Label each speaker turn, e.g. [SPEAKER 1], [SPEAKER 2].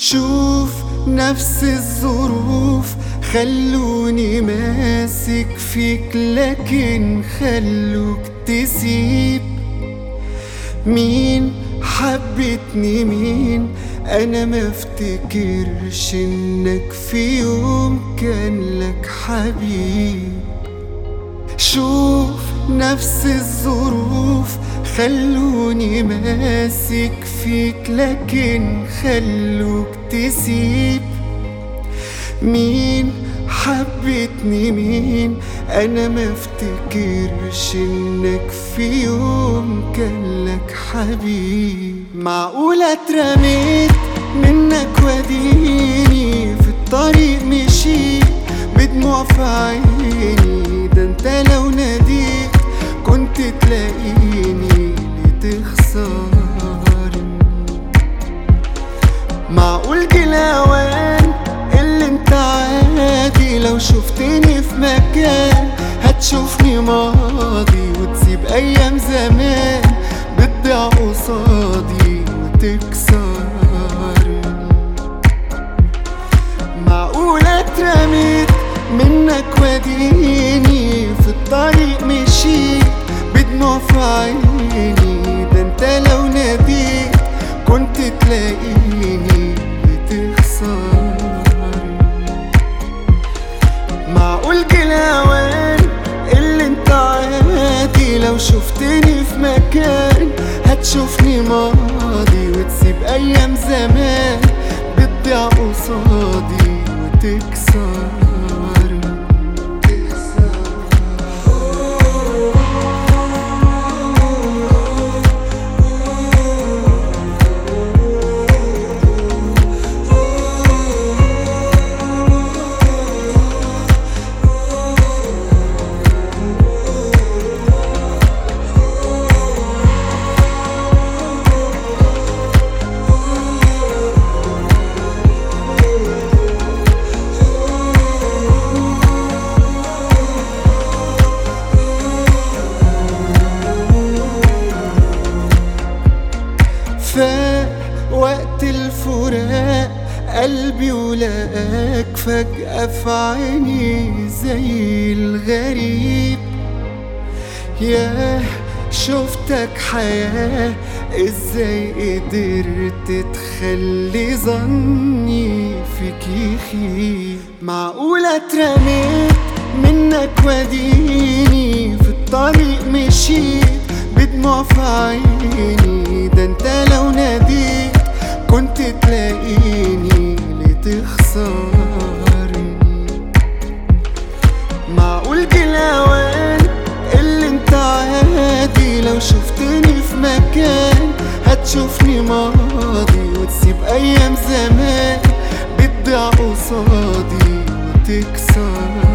[SPEAKER 1] شوف نفس الظروف خلوني ماسك فيك لكن خلوك تسيب مين حبتني مين انا ما افتكرش انك في يوم كان لك حبيب شوف نفس الظروف خلوني ماسك فيك لكن خلوك تسيب مين حبتني مين انا ما افتكرش انك في يوم كان لك حبيب معقولة اترميت منك وديني في الطريق مشيت بدموع في عيني ده انت لو ناديت كنت تلاقيني لتخسرني معقول جه الاوان اللي انت عادي لو شفتني في مكان هتشوفني ماضي وتسيب ايام زمان بتضيع قصادي وتكسرني معقول اترميت منك وديني في الطريق مشيت بدموع في عيني ده انت لو ناديت كنت تلاقيني بتخسرني معقول جه الاوان اللي انت عادي لو شفتني في مكان هتشوفني ماضي وتسيب ايام زمان بتضيع قصادي وتكسرني فوقت الفراق قلبي ولقاك فجأة في عيني زي الغريب ياه شفتك حياة ازاي قدرت تخلي ظني فيك يخيب معقولة اترميت منك وديني في الطريق مشيت بدموع في عيني ده انت لو ناديت كنت تلاقيني لتخسرني معقول جه الاوان اللي انت عادي لو شفتني في مكان هتشوفني ماضي وتسيب ايام زمان بتضيع قصادي وتكسر